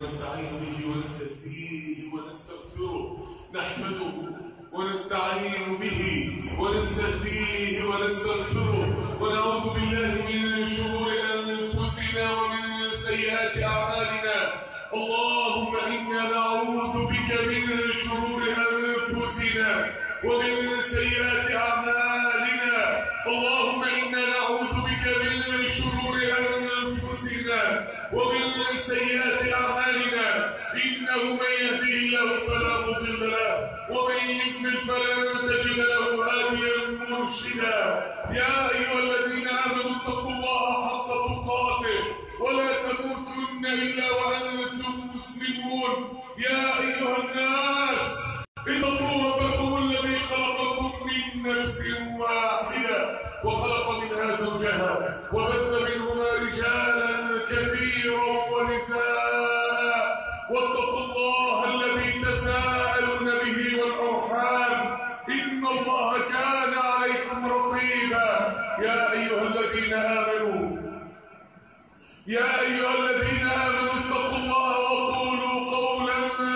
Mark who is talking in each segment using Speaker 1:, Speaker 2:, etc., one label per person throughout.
Speaker 1: نستعين به ونستهديه ونستغفره نحمده ونستعين به ونستهديه ونستغفره ونعوذ بالله من شرور انفسنا ومن سيئات اعمالنا اللهم انا نعوذ بك من شرور انفسنا ومن سيئات اعمالنا اللهم انا نعوذ بك من شرور انفسنا ومن سيئات اعمالنا انه من يهديه الله فلا مضل له ومن يضلل فلن تجد له هاديا مرشدا يا ايها الذين امنوا اتقوا الله حق تقاته ولا تموتن الا وانتم مسلمون يا ايها الناس اتقوا ربكم الذي خلقكم من نفس واحده وخلق منها زوجها وبث منهما رجالا كثيرا ونساء واتقوا الله الذي تساءلون به والارحام ان الله كان عليكم رقيبا يا ايها الذين امنوا يا ايها الذين امنوا اتقوا الله وقولوا قولا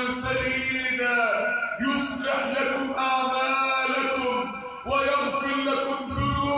Speaker 1: سديدا يصلح لكم اعمالكم ويغفر لكم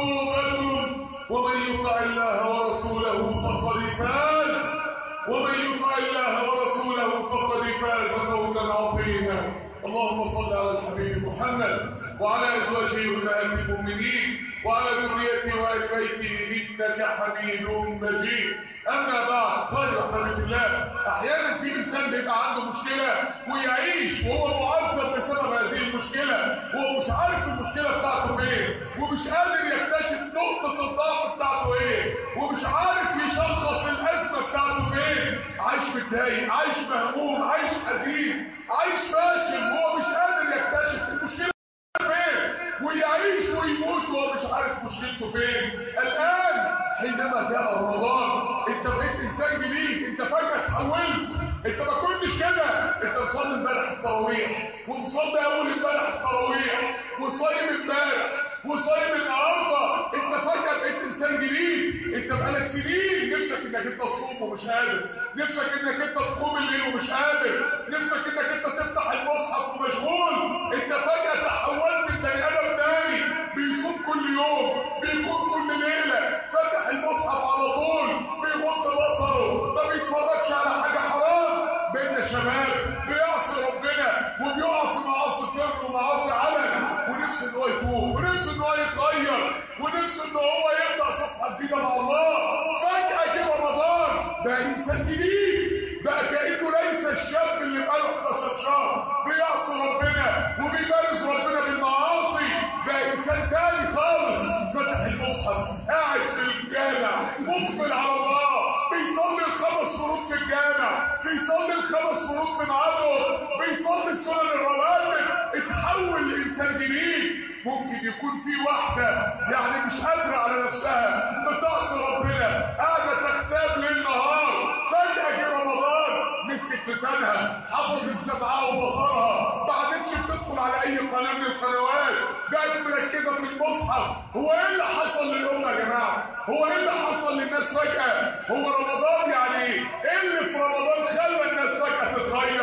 Speaker 1: ذنوبكم ومن يطع الله ورسوله فقد فاز ومن يطع الله ورسوله فقد فاز فوزا عظيما اللهم صل على الحبيب محمد وعلى ازواجه امهات المؤمنين وعلى ذريته وال بيته انك حميد مجيد اما بعد قال رحمه الله احيانا في انسان بيبقى عنده مشكله ويعيش وهو معذب بسبب هذه المشكله وهو مش عارف المشكله بتاعته فين ومش قادر يكتشف نقطه الضعف بتاعته ايه ومش عارف يشخص الازمه بتاعته فين عايش متضايق عايش مهموم عايش حزين عايش فاشل وهو مش قادر يكتشف المشكله فين ويعيش ويموت وهو مش عارف مشكلته فين الان حينما جاء رمضان انت بقيت انسان جديد انت فجاه اتحولت انت ما كنتش كده انت مصلي امبارح التراويح ومصلي اول امبارح التراويح وصايم امبارح وصايم النهارده انت فجاه بقيت انسان جديد انت بقالك سنين نفسك انك انت تصوم ومش قادر نفسك انك انت تقوم الليل ومش قادر نفسك انك انت تفتح المصحف ومشغول انت فجاه تحولت لبني ادم تاني بيصوم كل يوم بيقوم كل ليله فتح المصحف على طول بيغض بصره ما بيتفرجش على حاجه حرام بين شباب بيعصي ربنا وبيقع في معاصي سر ومعاصي علن ونفسه ان هو يتوب ونفسه ان هو يتغير ونفسه ان هو يبدا صفحه جديده مع الله فجاه جه رمضان بقى انسان جديد بقى كانه ليس الشاب اللي بقاله 11 شهر بيعصي ربنا وبيمارس ربنا بالمعاصي بقى انسان تاني خالص فتح المصحف قاعد في الجامع مقبل على الله بيصلي الخمس فروض في الجامع بيصلي الخمس فروض في ميعاده بيصلي السنن الرواتب اتحول لانسان جديد ممكن يكون في واحده يعني مش قادره على نفسها بتعصي ربنا قاعده تختاب ليل نهار فجاه جه رمضان مسكت لسانها حفظت سمعها وبصرها ما عادتش بتدخل على اي قناه من القنوات بقت مركزه في المصحف هو ايه اللي حصل للامه يا جماعه هو ايه اللي حصل للناس فجاه هو رمضان يعني ايه ايه اللي في رمضان خلى الناس فجاه تتغير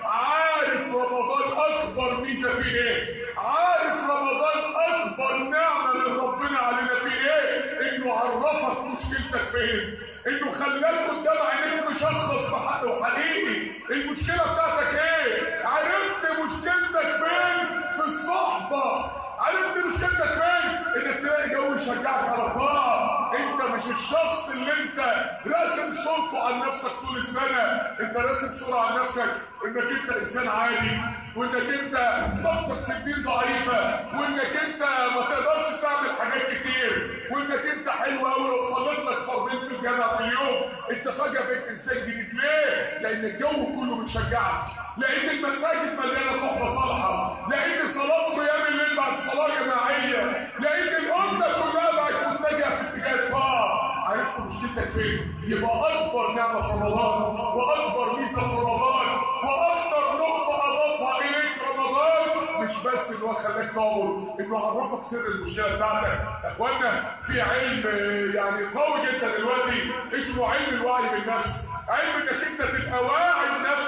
Speaker 1: عارف رمضان اكبر ميزه في ايه عارف رمضان اكبر نعمه من ربنا علينا في ايه انه عرفك مشكلتك فين انه خلاك قدام عينيك مشخص بحقه حقيقي المشكله بتاعتك ايه عرفت مشكلتك فين في الصحبه عرفت مشكلتك فين انك تلاقي جو يشجعك على الطاعه انت مش الشخص اللي انت راسم صورته عن نفسك طول السنه انت راسم صوره عن نفسك انك انت انسان عادي وانك انت طاقتك في الدين ضعيفه وانك انت ما تقدرش تعمل حاجات كتير وانك انت حلو قوي لو صليت لك فرضين في الجامع في اليوم انت فجاه بقيت انسان جديد ليه؟ لان الجو كله بيشجعك لان المساجد مليانه صحبه صالحه لان صلاه قيام الليل بعد صلاه جماعيه لان الامه كلها بقت متجهه في اتجاه الطاعه عرفت مشكلتك فين يبقى اكبر نعمه في رمضان واكبر ميزه في رمضان واكثر نقطه اضافها اليك رمضان مش بس ان هو خلاك تعمر انه عرفك سر المشكله بتاعتك يا اخوانا في علم يعني قوي جدا دلوقتي اسمه علم الوعي بالنفس علم انك انت تبقى واعي بنفسك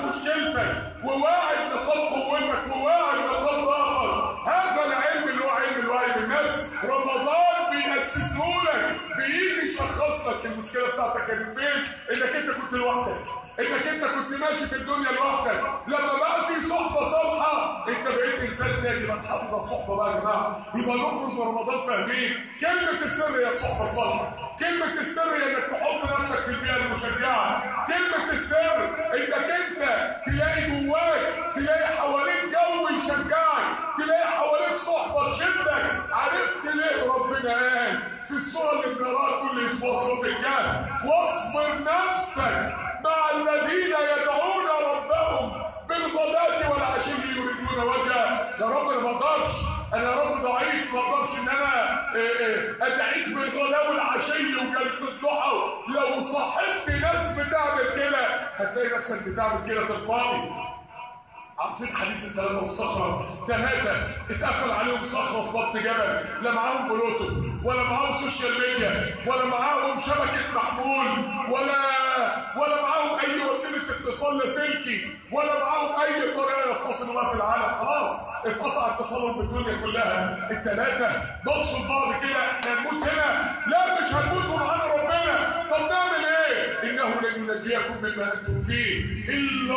Speaker 1: مشكلتك وواعي بنقاط قوتك وواعي بنقاط ضعفك هذا العلم اللي هو علم الوعي بالنفس رمضان بيأسسه لك بيجي يشخص لك المشكله بتاعتك كانت فين انك انت كنت لوحدك انك انت كنت ماشي في الدنيا لوحدك لما بقى في صحبه صالحه انت بقيت انسان تاني يبقى تحافظ على الصحبه بقى يا جماعه يبقى نخرج من رمضان فاهمين كلمه السر هي الصحبه الصالحه كلمه السر هي انك تحط نفسك في البيئه المشجعه كلمه السر انك انت تلاقي جواك تلاقي حواليك جو يشجعك تلاقي حواليك صحبه تشدك عرفت ليه ربنا قال في الصوره اللي بنقراها كل اسبوع سوره الكهف واصبر نفسك مع الذين يدعون ربهم بالغداة والعشي يريدون وجهه يا رب انا ما اقدرش انا يا رب ضعيف ما اقدرش ان انا ادعيك بالغداة والعشي وجلسة الضحى لو صاحبت ناس بتعمل كده هتلاقي نفسك بتعمل كده تلقائي عارفين حديث الثلاثة والصخرة ثلاثة اتقفل عليهم صخرة في بطن جبل لا معاهم بلوتوث ولا معاهم سوشيال ميديا ولا معاهم شبكة محمول ولا ولا معاهم أي وسيلة اتصال لاسلكي ولا معاهم أي طريقة يتصلوا بها في العالم خلاص اتقطع اتصالهم بالدنيا كلها الثلاثة بصوا لبعض كده احنا هنموت هنا لا مش هنموت معانا ربنا طب نعمل ايه؟ إنه لن ينجيكم مما أنتم فيه إلا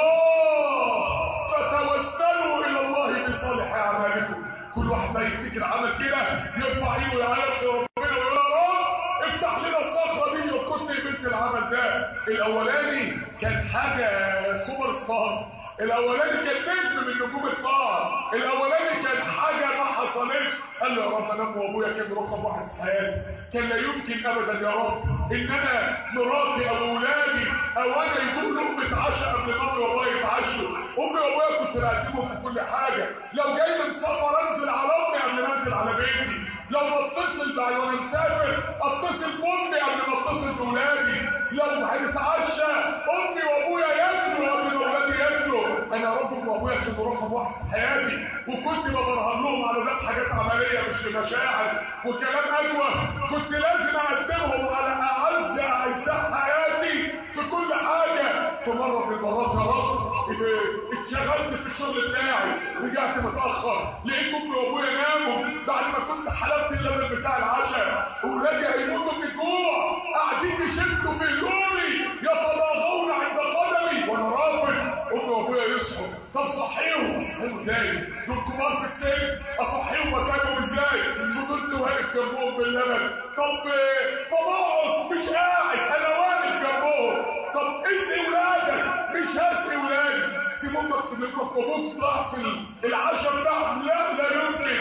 Speaker 1: الله فتوسلوا الى الله بصالح اعمالكم كل واحد ما يفتكر عمل كده يرفع ايده ويعيط لربنا ويقول يا رب افتح لنا الصخره دي وكنت قبلت العمل ده الاولاني كان حاجه سوبر ستار الاولاني كان نجم من نجوم الطاعه الاولاني كان حاجه ما حصلتش قال له يا رب انا وابويا كان رقم واحد في حياتي كان لا يمكن ابدا يا رب ان انا مراتي او اولادي او انا يكون لقمه عشاء قبل ما امي وابويا يتعشوا امي وابويا كنت بقدمهم في كل حاجه لو جاي من سفر انزل على امي قبل ما انزل على بيتي لو بتصل بعد وانا مسافر اتصل بامي قبل ما اتصل باولادي لو هنتعشى امي وابويا ياكلوا قبل ما اولادي ياكلوا انا يا رب وابويا كانوا رقم واحد في حياتي وكنت ببرهن لهم على ذات حاجات عمليه مش بمشاعر وكلام اجوى كنت لازم اقدمهم على اعز اعزاء حياتي في كل حاجه في مره من المرات يا رب اتشغلت في الشغل بتاعي رجعت متاخر لقيت امي وابويا ناموا بعد ما كنت حلبت اللبن بتاع العشاء اولادي هيموتوا من الجوع قاعدين يشدوا في هدومي يتضاغون عند قدمي وانا رافض امي وابويا يصحوا طب صحيهم اصحيهم ازاي دول كبار في السن اصحيهم مكانهم ازاي فضلت واقف جنبهم باللبن طب طب اقعد مش قاعد انا واقف جنبهم طب اسقي ولادك مش هسقي ولادي سيب امك تملكك وابوك ضاع في العشاء بتاعهم لا لا يمكن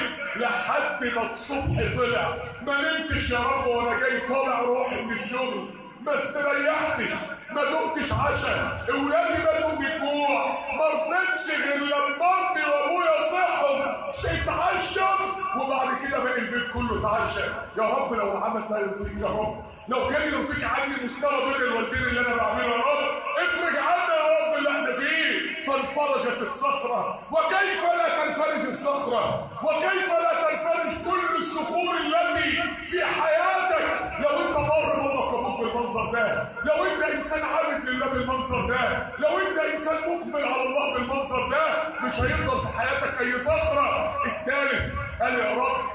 Speaker 1: لحد ما الصبح طلع ما نمتش يا رب وانا جاي طالع روحي من الشغل ما استريحتش ما دقتش عشاء اولادي ماتوا من الجوع ما رضيتش غير لما امي وابويا صحوا اتعشوا وبعد كده بقى البيت كله اتعشى يا رب لو العمل ده يرضيك يا رب لو كان يرضيك عني مستوى بين الوالدين اللي انا بعمله يا رب افرج عنا يا رب اللي احنا فيه فانفرجت الصخره وكيف لا تنفرج الصخره وكيف لا تنفرج كل الصخور التي في حياتك لو انت مر بابك وابوك بالمنظر ده لو انت انسان عابد لله بالمنظر ده لو انت انسان مقبل على الله بالمنظر ده مش هيفضل في حياتك اي صخره الثالث قال يا رب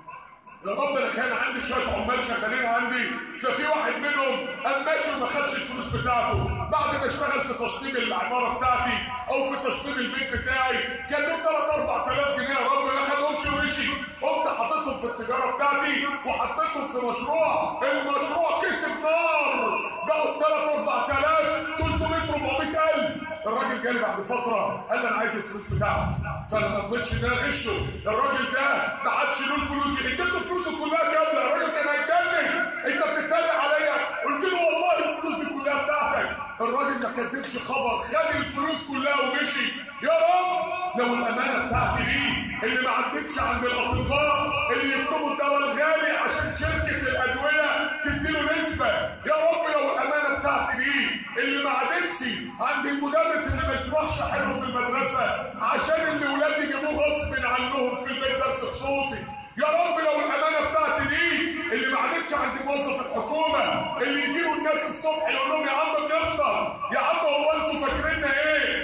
Speaker 1: يا رب انا كان عندي شويه عمال شغالين عندي ففي واحد منهم قام ماشي وما خدش الفلوس بتاعته بعد ما اشتغل في تشطيب العماره بتاعتي او في تشطيب البيت بتاعي كان له 3 4000 جنيه يا رب ما خدهمش ومشي قمت حطيتهم في التجاره بتاعتي وحطيتهم في مشروع المشروع كسب نار بقوا 3 4000 300 400000 الراجل جالي بعد فتره قال لي انا عايز الفلوس بتاعتي فانا ما رضيتش ان انا اغشه الراجل ده ما عادش له الفلوس اديته فلوسه كلها كامله الراجل كان هيتجنن انت بتتريق عليا قلت له والله الفلوس دي كلها بتاعتك الراجل ما كدبش خبر خد الفلوس كلها ومشي يا رب لو الامانه بتاعتي دي اللي ما عدتش عند الاطباء اللي يكتبوا الدواء الغالي عشان شركه الادويه تديله نسبه يا رب لو الامانه بتاعتي دي اللي ما عادتش عند المدرس اللي ما يشرحش حلو في المدرسه عشان اللي ولادي يجيبوه غصب عنهم في البيت درس خصوصي يا رب لو الامانه بتاعتي دي اللي ما عادتش عند موظف الحكومه اللي يجيبوا الناس الصبح يقول لهم يا عم بنفطر يا عم هو انتوا فاكريننا ايه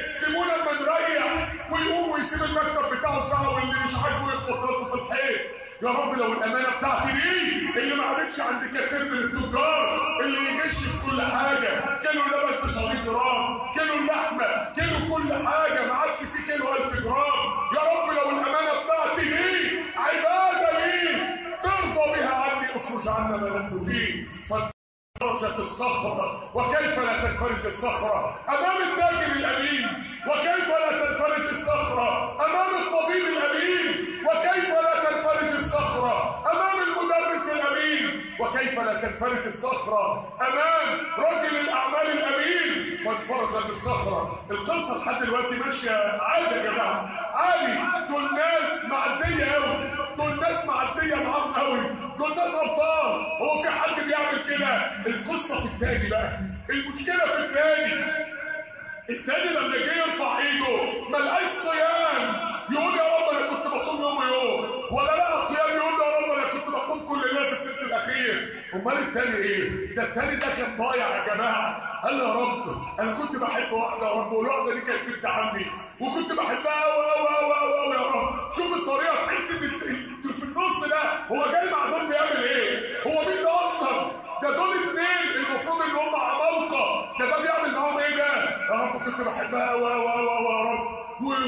Speaker 1: بتاعه ساعه واللي مش عاجبه يخبط راسه في الحيط يا رب لو الامانه بتاعتي دي اللي ما عادتش عند كثير من التجار اللي يغش في كل حاجه كيلو لبن ب 700 جرام كيلو اللحمه كيلو كل حاجه ما عادش في كيلو 1000 جرام يا رب لو الامانه بتاعتي دي عباده ليك ترضى بها عني اخرج عنا ما نحن فيه فانفرجت الصخره وكيف لا تنفرج الصخره امام التاجر الامين وكيف لا تنفرج الصخره امام الطبيب الامين وكيف لا تنفرج الصخره امام المدرس الامين وكيف لا تنفرج الصخره امام رجل الاعمال الامين وانفرجت الصخره القصه لحد دلوقتي ماشيه عادي يا جماعه عادي دول ناس معديه قوي دول ناس معديه معاهم قوي دول ناس ابطال هو في حد بيعمل كده القصه في التاني بقى المشكله في التاني التاني لما جه يرفع ايده ما لقاش صيام يقول يا رب انا كنت بصوم يوم يوم ولا لقى قيام يقول يا رب انا كنت بقوم كل ليله في الثلث الاخير امال التاني ايه ده التاني ده كان ضايع يا جماعه قال له يا رب انا كنت بحب واحده يا رب والواحده دي كانت بنت عمي وكنت بحبها قوي قوي قوي قوي يا رب شوف الطريقه تحس ان في النص ده هو جاي مع دول بيعمل ايه هو مين ده اصلا ده دول اثنين المفروض ان هم عمالقه ده ده بيعمل معاهم ايه ده يا رب كنت بحبها قوي قوي قوي يا رب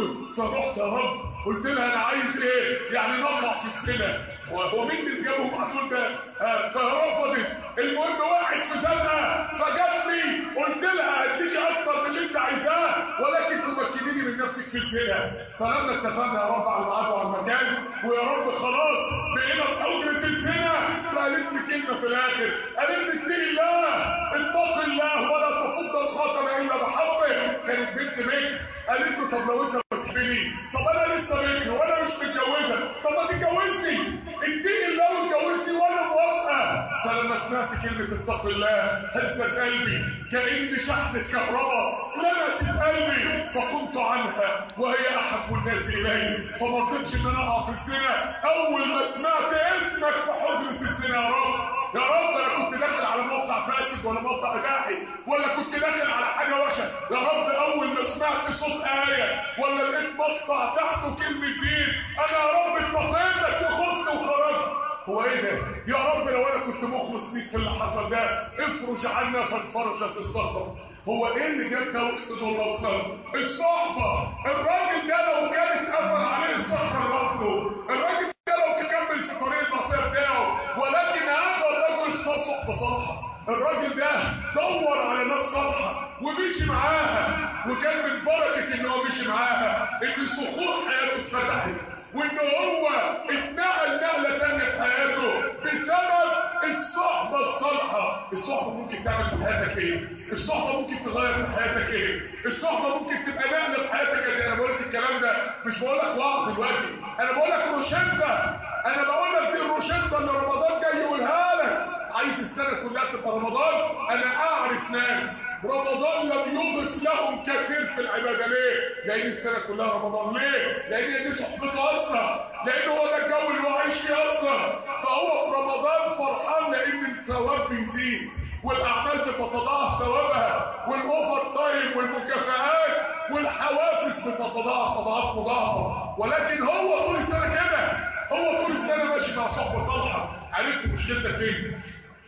Speaker 1: فرحت يا رب قلت لها انا عايز ايه يعني نقع في السنه هو مين اللي جابه مع دول ده آه فرفضت المهم وقعت في زنقه فجت لي قلت لها اديكي اكتر من اللي انت عايزاه ولكن تمكنيني من نفسك في الزنا فلما اتفقنا يا رب على الميعاد وعلى المكان ويا رب خلاص بقينا في اجره الزنا فقالت لي كلمه في الاخر قالت لي اتقي الله اتق الله ولا تفض الخاتم الا بحقه كانت بنت بيت قالت له طب لو انت بتحبني طب انا لسه بكر وانا مش متجوزه طب ما تتجوزني اتقي الله واتجوزني وانا موافقه فلما سمعت كلمه اتق الله هزت قلبي كان شحنه كهرباء لمست قلبي فقمت عنها وهي احب الناس الي فما رضيتش ان انا اقع في الزنا اول ما سمعت اسمك في حجره الزنا يا رب يا رب انا كنت داخل على موقع فاسد ولا موقع اباحي ولا كنت داخل على حاجه وحشه يا رب اول ما سمعت صوت ايه ولا لقيت مقطع تحته كلمه دين انا يا رب اتقيتك وخفت وخرجت هو ايه ده يا رب لو انا كنت مخلص ليك في اللي حصل ده افرج عنا فانفرجت الصخره هو ايه اللي جاب ده وسط دول اصلا الصحبه الراجل ده لو كانت قفل عليه الصخره لوحده الراجل ده لو كمل في طريق المعصيه بتاعه ولكن هذا الرجل اسمه صحبه صالحه الراجل ده دور على ناس صالحه ومشي معاها وكان من بركه ان هو مشي معاها ان صخور حياته اتفتحت وان هو اتنقل نقله ثانيه في حياته بسبب الصحبه الصالحه الصحبه ممكن تعمل في حياتك ايه الصحبه ممكن تغير في حياتك ايه الصحبه ممكن تبقى نقله في حياتك قد انا بقول لك الكلام ده مش بقول لك وعظ دلوقتي انا بقول لك روشته انا بقول لك دي الروشته اللي رمضان جاي يقولها لك عايز السنه كلها تبقى رمضان انا اعرف ناس رمضان لم يضف لهم كثير في العباده ليه؟ لان السنه كلها رمضان ليه؟ لان دي صحبته اصلا لان هو ده الجو اللي هو عايش فيه اصلا فهو في رمضان فرحان لان الثواب بيزيد والاعمال بتتضاعف ثوابها والاوفر تايم والمكافآت والحوافز بتتضاعف اضعاف مضاعفه ولكن هو طول السنه كده هو طول السنه ماشي مع صحبه صالحه عرفت مشكلتك فين؟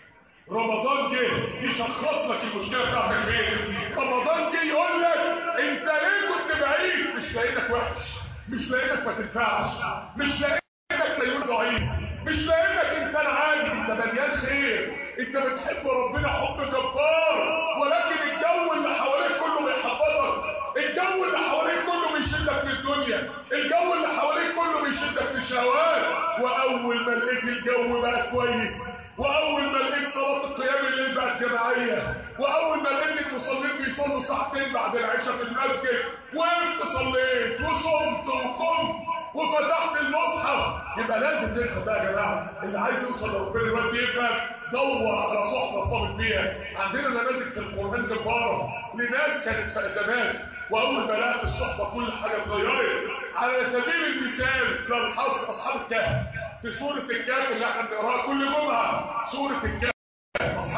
Speaker 1: رمضان جه يشخص لك المشكله بتاعتك فين رمضان جه يقول لك انت ليه كنت بعيد مش لانك وحش مش لانك ما تنفعش مش لانك تيمون ضعيف مش لانك انسان عادي انت مليان خير انت بتحب ربنا حب جبار ولكن الجو اللي حواليك كله بيحبطك الجو اللي حواليك كله بيشدك للدنيا الجو اللي حواليك كله بيشدك للشهوات واول ما لقيت الجو بقى كويس واول ما لقيت صلاه القيام الليل بقت جماعيه واول ما لقيت المصلين بيصلوا ساعتين بعد العشاء في المسجد وانت صليت وصمت وقمت وفتحت المصحف يبقى لازم نفهم بقى يا جماعه اللي عايز يوصل لربنا دلوقتي يفهم دور على صحبه صابت بيها عندنا نماذج في القران جباره لناس كانت في زمان واول ما لقت الصحبه كل حاجه اتغيرت على سبيل المثال لو حصل اصحاب الكهف في سوره الكهف اللي احنا بنقراها كل جمعه سوره الكهف اصحاب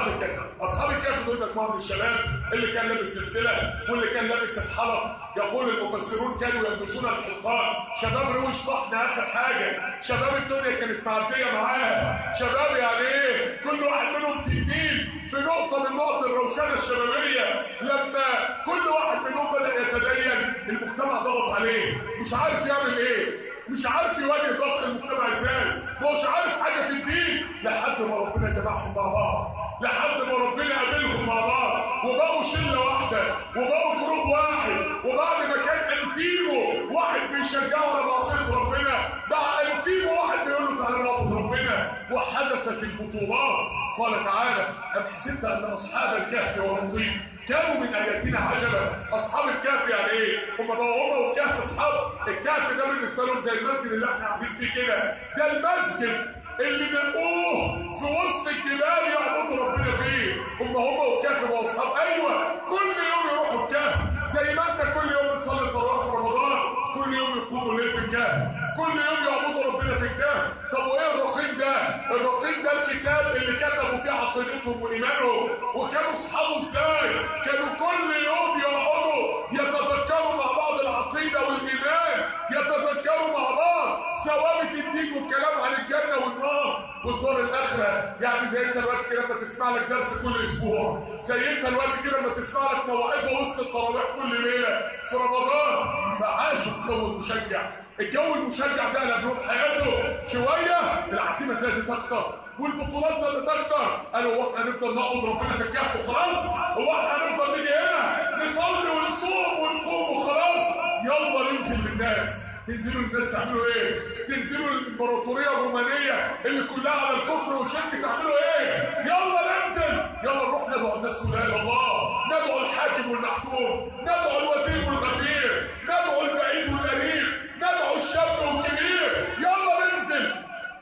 Speaker 1: اصحاب الكهف اصحاب الكهف دول مجموعه من الشباب اللي كان لابس سلسله واللي كان لابس الحلق يقول المفسرون كانوا يلبسون الحلقان شباب روش طحن اخر حاجه شباب الدنيا كانت معديه معاها شباب يعني ايه كل واحد منهم تنين في نقطه من نقط الروشنه الشبابيه لما كل واحد منهم بدا يتدين المجتمع ضغط عليه مش عارف يعمل ايه مش عارف يواجه ضغط المجتمع ازاي مش عارف حاجه في الدين لحد ما ربنا جمعهم مع بعض لحد ما ربنا قابلهم مع بعض وبقوا شله واحده وبقوا جروب واحد وبعد ما كان انتيمو واحد بيشجعه على معصيه ربنا بقى انتيمو واحد بيقول له تعالى نعبد ربنا وحدثت البطولات قال تعالى أم حسبت أن أصحاب الكهف والرقيم كانوا من آياتنا عجبا أصحاب الكهف يعني إيه؟ هم بقوا هم والكهف أصحاب الكهف ده بالنسبة لهم زي المسجد اللي احنا قاعدين فيه كده ده المسجد اللي نقوه في وسط الجبال يعبدوا ربنا فيه هم هم والكهف بقوا أصحاب أيوه كل يوم يروحوا الكهف زي ما أنت كل يوم بتصلي التراويح في رمضان كل يوم يقوموا الليل في الكهف كل يوم يعبدوا ربنا في الكهف طب وايه الرقيم ده الرقيم ده الكتاب اللي كتبوا فيه عقيدتهم وايمانهم وكانوا اصحابه ازاي كانوا كل يوم يقعدوا يتذكروا مع بعض العقيده والايمان يتذكروا مع بعض ثوابت الدين والكلام عن الجنه والنار والدار الاخره يعني زي انت الوقت كده لما تسمع لك درس كل اسبوع زي انت الوقت كده لما تسمع لك موعظه وسط التراويح كل ليله في رمضان فعاشوا الجو المشجع الجو المشجع ده اللي بيروح حياته شويه العزيمه زادت اكتر والبطولات زادت اكتر قالوا هو احنا هنفضل نعبد ربنا في الكهف وخلاص هو احنا هنفضل نيجي هنا نصلي ونصوم ونقوم وخلاص يلا ننزل للناس تنزلوا الناس تعملوا ايه تنزلوا الامبراطوريه الرومانيه اللي كلها على الكفر والشرك تعملوا ايه يلا ننزل يلا نروح ندعو الناس كلها الى الله ندعو الحاكم والمحكوم ندعو الوزير والغفير ندعو البعيد والقريب ندعو الشاب والكبير يلا ننزل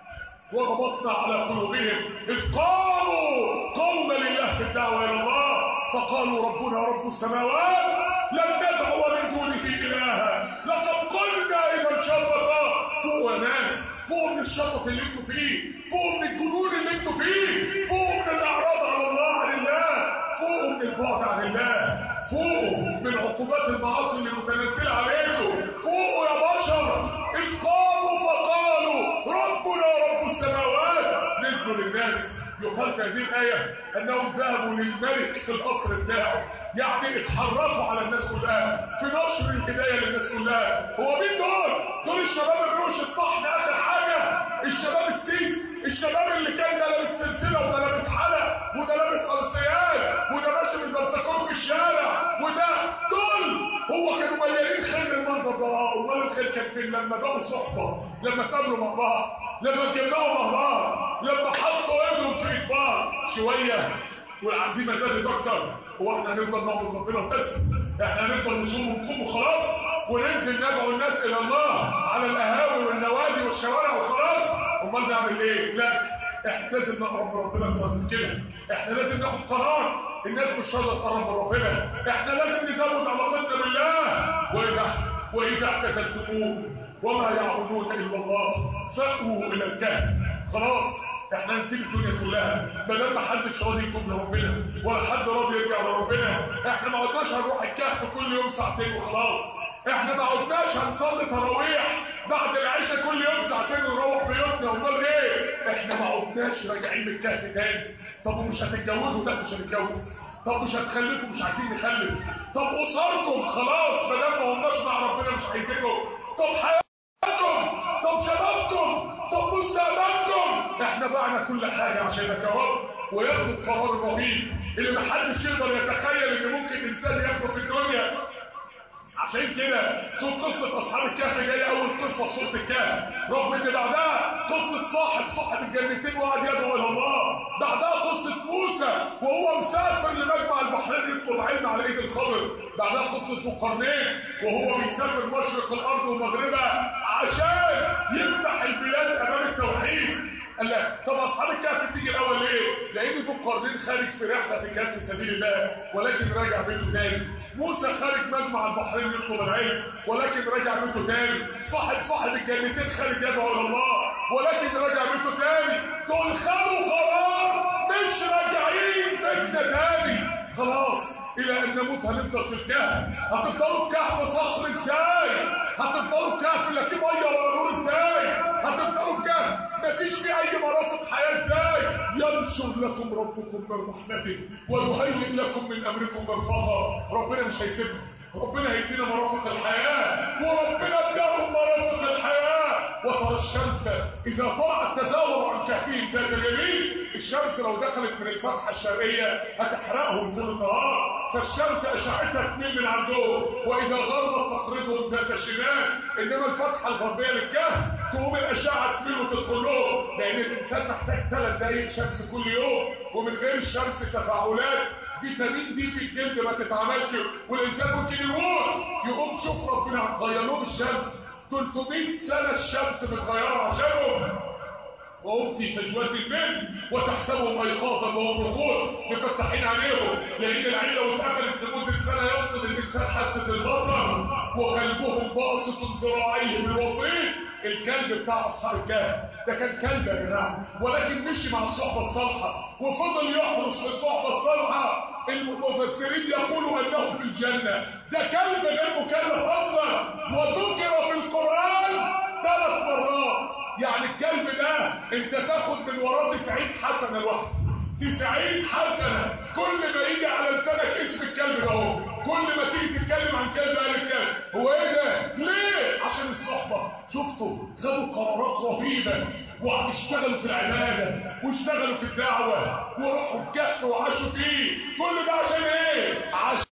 Speaker 1: وربطنا على قلوبهم اذ قاموا قوم لله في الدعوه الى الله فقالوا ربنا رب السماوات لن ندعو من دونه الها لقد قلنا اذا شططا فوق يا ناس فوق من الشطط اللي انتوا فيه فوق من الجنون اللي انتوا فيه فوق من الاعراض على الله عن الله فوق من البعد عن الله فوق من عقوبات المعاصي اللي متنزله عليكم فوق يا بشر اذ قاموا فقالوا ربنا رب السماوات نزلوا للناس يقال في هذه الآية أنهم ذهبوا للملك في القصر بتاعه يعني اتحركوا على الناس كلها في نشر الهداية للناس كلها هو مين دول؟ دول الشباب الروش الطحن آخر حاجة الشباب السيس الشباب اللي كان ده لابس سلسلة وده لابس حلق وده لابس قلصيات وده ماشي بالبنطلون في الشارع وده دول هو كانوا مليانين خير المنظر ده امال الخير كان فين لما بقوا صحبه لما اتقابلوا مع بعض لما اتجمعوا مع بعض لما حطوا ايدهم في ايد بعض شويه والعزيمه زادت اكتر هو احنا هنفضل نعبد ربنا بس احنا هنفضل نصوم ونقوم وخلاص وننزل ندعو الناس الى الله على القهاوي والنوادي والشوارع وخلاص امال نعمل ايه لا احنا لازم نقرب من ربنا اكتر من كده احنا لازم ناخد قرار الناس مش راضيه تقرب من ربنا احنا لازم نزود علاقتنا بالله واذا واذا اعتزلتموه وما يعبدون الا الله فاووا الى الكهف خلاص احنا نسيب الدنيا كلها ما دام محدش راضي يتوب لربنا ولا حد راضي يرجع لربنا احنا ما عدناش هنروح الكهف كل يوم ساعتين وخلاص احنا ما عدناش هنصلي تراويح بعد العشاء كل يوم ساعتين ونروح بيوتنا امال ايه احنا ما عدناش راجعين من الكهف تاني طب ومش هتتجوزوا لا مش هنتجوز طب مش هتخلفوا مش عايزين نخلف طب اسركم خلاص ما دام ما هماش مع ربنا مش عايزينهم طب حياتكم طب شبابكم طب مستقبلكم احنا بعنا كل حاجه عشانك يا رب وياخد القرار الرهيب اللي محدش يقدر يتخيل ان ممكن انسان ياخده في الدنيا عشان كده شوف قصة أصحاب الكهف جاية أول قصة في سورة الكهف رغم إن بعدها قصة صاحب صاحب الجنتين وقعد يدعو إلى الله بعدها قصة موسى وهو مسافر لمجمع البحرين يطلب علم على إيد الخضر بعدها قصة ذو قرنين وهو بيسافر مشرق الأرض ومغربها عشان يفتح البلاد أمام التوحيد قال لا طب اصحاب الكهف تيجي الاول ليه لان ذو القرنين خارج في رحله كان في سبيل الله ولكن راجع بيته تاني موسى خارج مجمع البحرين يطلب العلم ولكن راجع بيته تاني صاحب صاحب الجنتين خارج يدعو الى الله ولكن راجع بيته تاني دول خدوا قرار مش راجعين بيتنا تاني خلاص الى ان نموت هنفضل في الكهف هتفضلوا في كهف صخر ازاي هتفضلوا في كهف لا في ميه ولا نور ازاي هتفضلوا في كهف مفيش في اي مرافق حياه ازاي ينشر لكم ربكم من رحمته ويهيئ لكم من امركم مرفقا ربنا مش هيسيبكم ربنا هيدينا مرافق الحياه وربنا اداهم مرافق الحياه وترى الشمس اذا طلعت تزاور عن كهفهم ذات اليمين الشمس لو دخلت من الفتحه الشرقيه هتحرقهم طول النهار فالشمس اشعتها تميل من عندهم واذا غربت تقرضهم ذات الشمال انما الفتحه الغربيه للكهف تقوم الاشعه تميل وتدخل لهم لان الانسان محتاج ثلاث دقائق شمس كل يوم ومن غير الشمس تفاعلات فيتامين دي في الجلد ما تتعملش والانسان ممكن يموت يقوم شوف ربنا هتغير لهم الشمس 300 سنه الشمس متغيره عشانهم وهم في فجوات المن وتحسبهم ايقاظا وهم رقود مفتحين عليهم لان العين لو اتقفلت لمده سنه يفقد الانسان حاسه البصر وقلبهم باسط ذراعيه بالوسيط الكلب بتاع اصحاب الكهف ده كان كلب يا جماعه ولكن مشي مع الصحبه الصالحه وفضل يحرس في الصحبه الصالحه المفسرين يقولوا انه في الجنه ده كلب غير مكلف اصلا وذكر في القران ثلاث مرات يعني الكلب ده انت تاخد من وراه 90 حسنه لوحده 90 حسنه كل ما يجي على لسانك اسم الكلب ده اهو كل ما تيجي تتكلم عن كلب قال الكلب هو ايه ده ليه عشان الصحبه شفتوا خدوا قرارات رهيبه واشتغلوا في العباده واشتغلوا في الدعوه وراحوا الكهف وعاشوا فيه كل ده عشان ايه عشان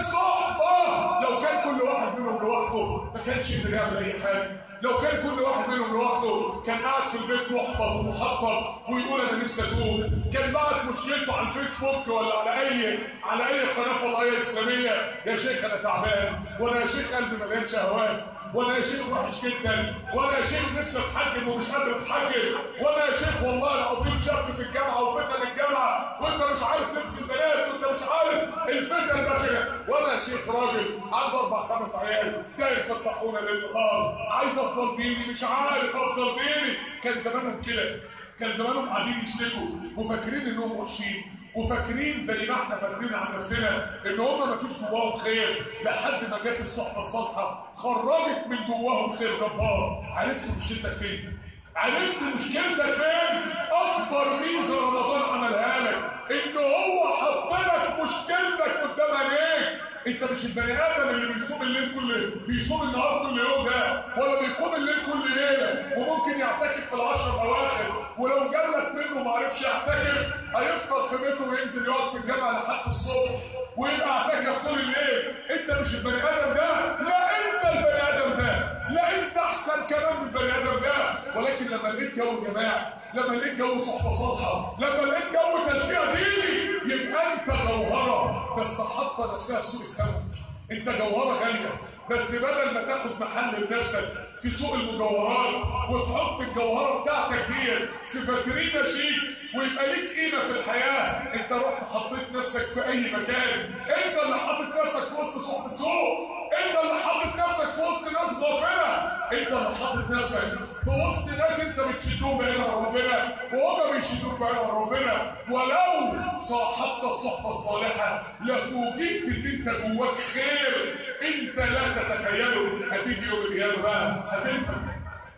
Speaker 1: صحبه لو كان كل واحد منهم لوحده ما كانش يقدر يعمل اي حاجه لو كان كل واحد منهم لوحده كان قاعد في البيت محبط ومحطط ويقول انا نفسي اتوب كان بعت مشكلته على الفيسبوك ولا على اي على اي قناه فضائيه اسلاميه يا شيخ انا تعبان وانا يا شيخ قلبي مليان شهوات وانا يا شيخ وحش جدا وانا يا شيخ نفسي اتحجم ومش قادر اتحجم وانا يا شيخ والله العظيم شاب في الجامعه وفتن الجامعه وانت مش عارف لبس البنات وانت مش عارف الفتن ده كده وانا يا شيخ راجل عايز اربع خمس عيال داير يفتحونا للنهار عايز افضل ديني مش عارف افضل ديني كان زمانهم كده كان زمانهم قاعدين يشتكوا وفاكرين انهم وحشين وفاكرين زي ما احنا فاكرين عن نفسنا ان هم ما فيش جواهم خير لحد ما جت الصحبه الصالحه خرجت من جواهم خير جبار عرفت مشكلتك فين عرفت مشكلتك فين اكبر ميزه رمضان عملها لك ان هو حط لك مشكلتك قدام عينيك انت مش البني ادم اللي بيصوم الليل كل بيصوم النهار كل يوم ده ولا بيقوم الليل كل ليله وممكن يعتكف في العشر الاواخر ولو جلت منه ما عرفش يعتكف هيفطر في بيته وينزل يقعد في الجامعه لحد الصبح ويبقى اعتكف طول الليل انت مش البني ادم ده لا انت البني ادم ده لا انت احسن كمان من البني ادم ده ولكن لما لقيت جو جماعه لما لقيت جو صحبه صالحه لما لقيت جو تشجيع ديني يبقى انت جوهره بس حاطه نفسها في سوق السمك انت جوهره غاليه بس بدل ما تاخد محل لنفسك في سوق المجوهرات وتحط الجوهره بتاعتك دي في فاترينا شيك ويبقى ليك قيمه في الحياه انت رحت حطيت نفسك في اي مكان انت اللي حاطط نفسك في وسط صحبه سوق انت اللي حاطط نفسك في وسط ناس غافله انت اللي حاطط نفسك في وسط ناس انت بتشدهم بعيد عن ربنا وهم بيشدوك بعيد عن ربنا ولو صاحبت الصحبه الصالحه لفوجئت ان انت جواك خير انت لا تتخيله هتيجي يوم القيامه بقى هتندم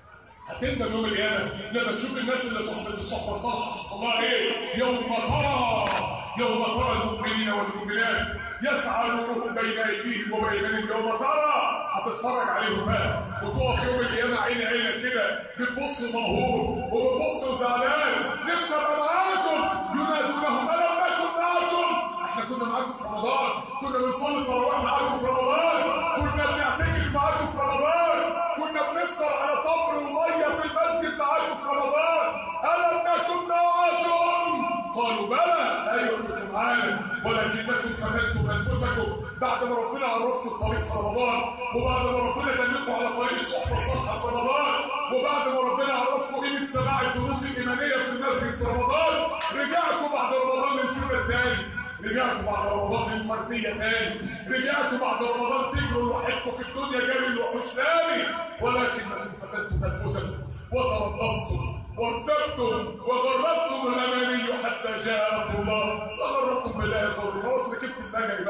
Speaker 1: هتندم يوم القيامه لما تشوف الناس اللي صحبت الصحبه الصالحه حصل لها ايه يوم ترى يوم ترى المؤمنين والمؤمنات يسعى نورهم بين ايديهم وبينهم يوم ترى هتتفرج عليهم بقى وتقف يوم القيامه عين عينك كده بتبص مبهور وبتبص وزعلان نفسي ابقى معاكم ينادونهم الم نكن معكم احنا كنا معاكم في رمضان كنا بنصلي التراويح معاكم في رمضان كنا بنعتكف معاكم في رمضان كنا بنفطر على تمر وميه في المسجد معاكم في رمضان الم نكن معاكم قالوا بلى ايوه كنتم معانا ولكنكم فتنتم انفسكم بعد ما ربنا عرفكم الطريق في رمضان وبعد ما ربنا دلكم على طريق الصحبه الصالحه في رمضان وبعد ما ربنا عرفكم قيمه سماع الدروس الايمانيه في المسجد في رمضان رجعتوا بعد رمضان للفكره الثاني رجعتوا بعد رمضان للفرديه ثاني رجعتوا بعد رمضان تجروا لوحدكم في الدنيا جري الوحوش ثاني ولكنكم فتنتم انفسكم وتربصتم وارتبتم وغربتم الاماني حتى جاء امر الله وغربتم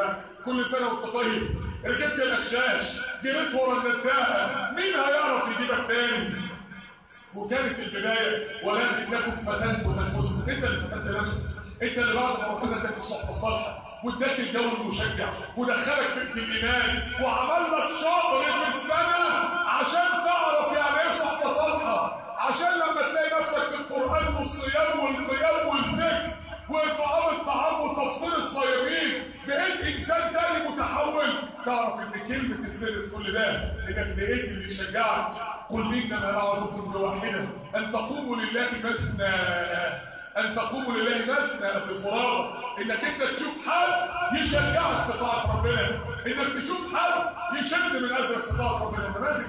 Speaker 1: جماعه كل سنه وانت طيب ركبت الاشاش جريت ورا النداهه مين هيعرف يجيبك تاني وكانت البدايه ولكنكم فتنتم انفسكم انت اللي فتنت نفسك انت اللي بعد ما ربنا اداك الصحبه الصالحه واداك الجو المشجع ودخلك بيت الايمان وعمل لك شهر في السنه عشان تعرف يعني ايه صحبه صالحه عشان لما تلاقي نفسك في القران والصيام والقيام والذكر واطعام الطعام وتفطير الصايمين بقيت انسان تاني متحول تعرف ان كلمه السر في كل ده انك لقيت اللي يشجعك قل انما اعظكم بواحده ان تقوموا لله مثنى ان تقوموا لله مثنى بفراغ انك انت تشوف حد يشجعك في طاعه ربنا انك تشوف حد يشد من قلبك في طاعه ربنا نماذج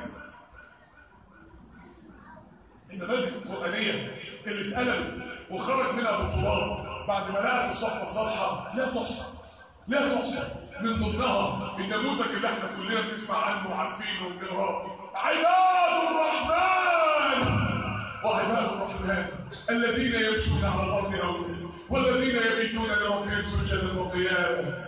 Speaker 1: النماذج القرانيه اللي اتقلب وخرج منها بطولات بعد ما لقت الصحبه الصالحه لا تحصى لا تحصى من ضمنها النموذج اللي احنا كلنا بنسمع عنه وعارفينه وبنقراه عباد الرحمن وعباد الرحمن الذين يمشون على الارض هونا والذين يبيتون لربهم سجدا وقياما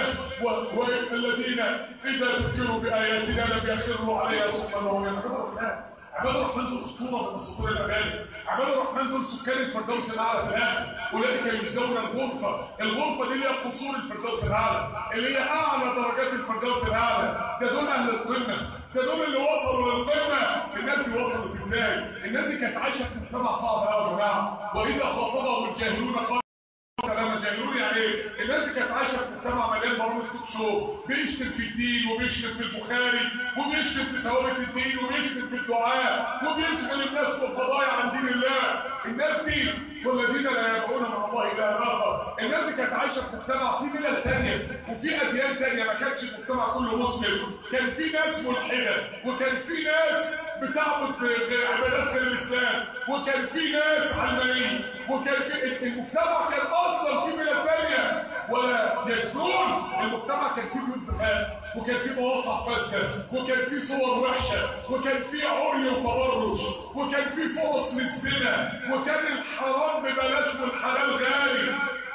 Speaker 1: والذين اذا ذكروا باياتنا لم يخروا عليها صما وهم يحذرون عباد الرحمن دول اسطوره من اساطير الاغاني عباد الرحمن دول سكان الفردوس الاعلى في الاخر اولئك يجزون الغرفه الغرفه دي هي قصور الفردوس الاعلى اللي هي اعلى درجات الفردوس الاعلى ده دول اهل القمه ده دول اللي وصلوا للقمه الناس دي وصلت ازاي الناس دي كانت عايشه في مجتمع صعب قوي يا جماعه واذا خاطبهم الجاهلون قالوا سلام جاهلون يعني ايه الناس دي كانت عايشه في مجتمع مليان برامج توك شو بيشتم في الدين وبيشتم في البخاري وبيشتم في ثوابت الدين وبيشتم في الدعاء وبيشغل الناس بالقضايا عن دين الله الناس دي والذين لا يدعون مع الله اله اخر الناس دي كانت عايشه في مجتمع في ملل ثانيه وفي اديان ثانيه ما كانش المجتمع كله مسلم كان في ناس ملحده وكان في ناس بتعبد عبادات غير الاسلام وكان في ناس علمانيين وكان في المجتمع كان اصلا في بلاد ثانيه ولا يسرون المجتمع كان فيه بيوت بخات وكان فيه مواقع فاسده وكان فيه صور وحشه وكان فيه عري وتبرج وكان فيه فرص للزنا وكان الحرام ببلاش والحلال غالي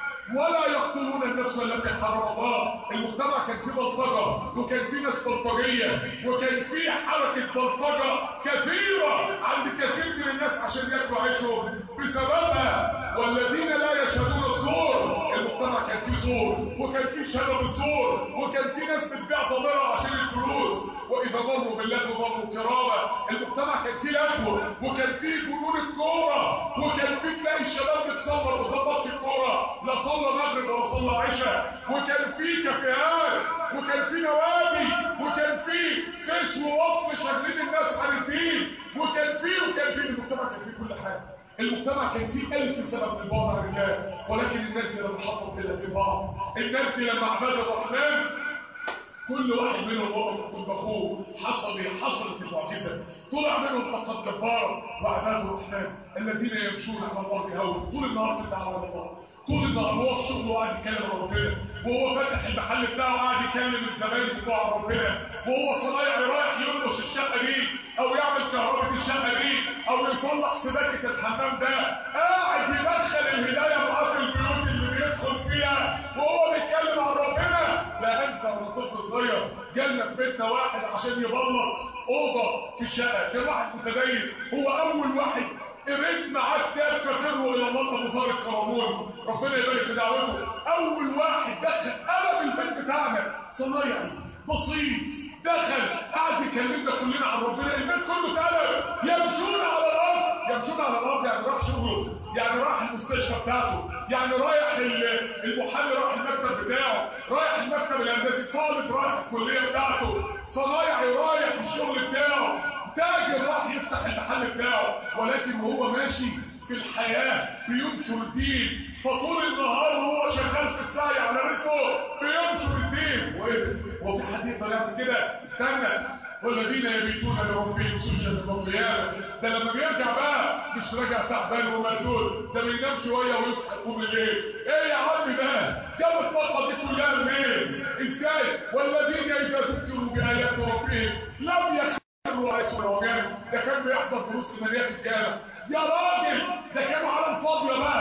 Speaker 1: ولا يقتلون النفس التي حرم الله المجتمع كان فيه بلطجه وكان فيه ناس بلطجيه وكان فيه حركه بلطجه كثيره عند كثير من الناس عشان ياكلوا عيشهم بسببها والذين لا يشهدون الزور المجتمع كان فيه زور وكان فيه شهاده بالزور وكان فيه ناس بتبيع ضميرها عشان الفلوس واذا مروا بالله مروا كرامه المجتمع كان فيه لهو وكان فيه جنون الكوره وكان فيه تلاقي الشباب بتصور قدام ماتش الكوره لا صلى مغرب ولا صلى عشاء وكان فيه كافيهات وكان فيه نوادي وكان فيه فيش ووصف شغلين الناس عن الدين وكان فيه وكان فيه المجتمع كان فيه كل حاجه المجتمع كان فيه ألف سبب للبعد عن الله ولكن الناس دي لما حطوا كده في بعض الناس دي لما عباد الرحمن كل واحد منهم وقف قدام اخوه حصل حصلت المعجزه طلع منهم طاقه جباره وعباد الرحمن الذين يمشون على الارض هونا طول النهار في الدعوه على الله طول النهار هو في شغله قاعد يتكلم عن ربنا وهو فاتح المحل بتاعه قاعد يكلم الزباين بتوع ربنا وهو صنايعي رايح ينقش الشقه دي او يعمل كهرباء الشقه دي او يصلح سباكه الحمام ده قاعد يدخل الهدايه معاه في البيوت اللي بيدخل فيها وهو بيتكلم عن ربنا لا انت ولا طفل صغير جالنا في بيتنا واحد عشان يبلط اوضه في الشقه كان واحد متدين هو اول واحد قريت معاه كتاب فخره الى الله ابو طارق كرمون ربنا يبارك في دعوته اول واحد دخل قلب البيت بتاعنا صنايعي بسيط دخل قعد يكلمنا كلنا عن ربنا البيت كله اتقلب يمشون على الارض يمشون على الارض يعني راح شغله يعني راح المستشفى بتاعته يعني رايح المحامي راح المكتب بتاعه رايح المكتب الهندسي طالب رايح الكليه بتاعته صنايعي رايح الشغل بتاعه تاجر راح يفتح المحل بتاعه ولكن وهو ماشي في الحياة بينشر الدين فطول النهار هو شغال في السعي على رزقه بينشر الدين وايه هو في حد يقدر يعمل كده استنى والذين يبيتون لربهم سجدا وقياما ده لما بيرجع بقى مش راجع تعبان ومقتول ده بينام شويه ويصحى يقوم الليل ايه يا عم ده جاب الطاقه دي كلها منين ازاي والذين اذا ذكروا بايات ربهم لم يخروا رئيس الوجان ده كان بيحضر دروس مليات الجامع يا راجل ده كانوا على الفاضيه بقى